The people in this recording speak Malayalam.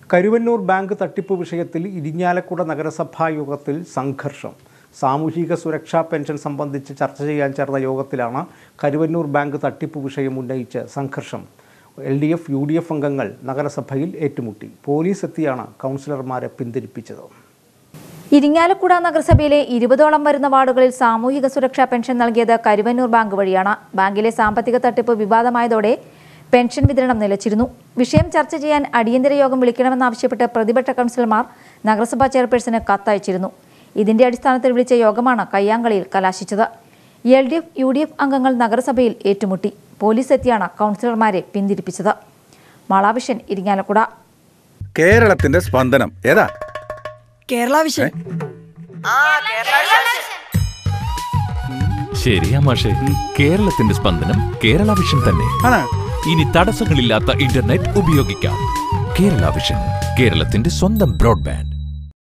കരുവന്നൂർ ബാങ്ക് തട്ടിപ്പ് വിഷയത്തിൽ ഇരിഞ്ഞാലക്കുട നഗരസഭാ യോഗത്തിൽ സംഘർഷം സാമൂഹിക സുരക്ഷാ പെൻഷൻ സംബന്ധിച്ച് ചർച്ച ചെയ്യാൻ ചേർന്ന യോഗത്തിലാണ് കരുവന്നൂർ ബാങ്ക് തട്ടിപ്പ് വിഷയം ഉന്നയിച്ച് സംഘർഷം L D F U D F അംഗങ്ങൾ നഗരസഭയിൽ ഏറ്റുമുട്ടി പോലീസ് എത്തിയാണ് കൗൺസിലർമാരെ പിന്തിരിപ്പിച്ചത് ഇരിങ്ങാലക്കുട നഗരസഭയിലെ ഇരുപതോളം വരുന്ന വാർഡുകളിൽ സാമൂഹിക സുരക്ഷാ പെൻഷൻ നൽകിയത് കരുവന്നൂർ ബാങ്ക് വഴിയാണ് ബാങ്കിലെ സാമ്പത്തിക തട്ടിപ്പ് വിവാദമായതോടെ പെൻഷൻ വിതരണം നിലച്ചിരുന്നു വിഷയം ചർച്ച ചെയ്യാൻ അടിയന്തര യോഗം വിളിക്കണമെന്നാവശ്യപ്പെട്ട് പ്രതിപക്ഷ കൗൺസിലർമാർ നഗരസഭാ ചെയർപേഴ്സന് കത്തയച്ചിരുന്നു ഇതിന്റെ അടിസ്ഥാനത്തിൽ വിളിച്ച യോഗമാണ് കയ്യാങ്കളിയിൽ കലാശിച്ചത് L D F U D F അംഗങ്ങൾ നഗരസഭയിൽ ഏറ്റുമുട്ടി പോലീസ് എത്തിയാണ് കൗൺസിലർമാരെ പിന്തിരിപ്പിച്ചത് മാളാവിഷൻ ഇരിങ്ങാലക്കുട കേരളത്തിന്റെ സ്പന്ദനം ഏതാ കേരള വിഷൻ ശരിയാ മാഷെ കേരളത്തിന്റെ സ്പന്ദനം കേരള വിഷൻ തന്നെ ആണോ ഇനി തടസ്സങ്ങളില്ലാത്ത ഇന്റർനെറ്റ് ഉപയോഗിക്കാം കേരള വിഷൻ കേരളത്തിന്റെ സ്വന്തം ബ്രോഡ്ബാൻഡ്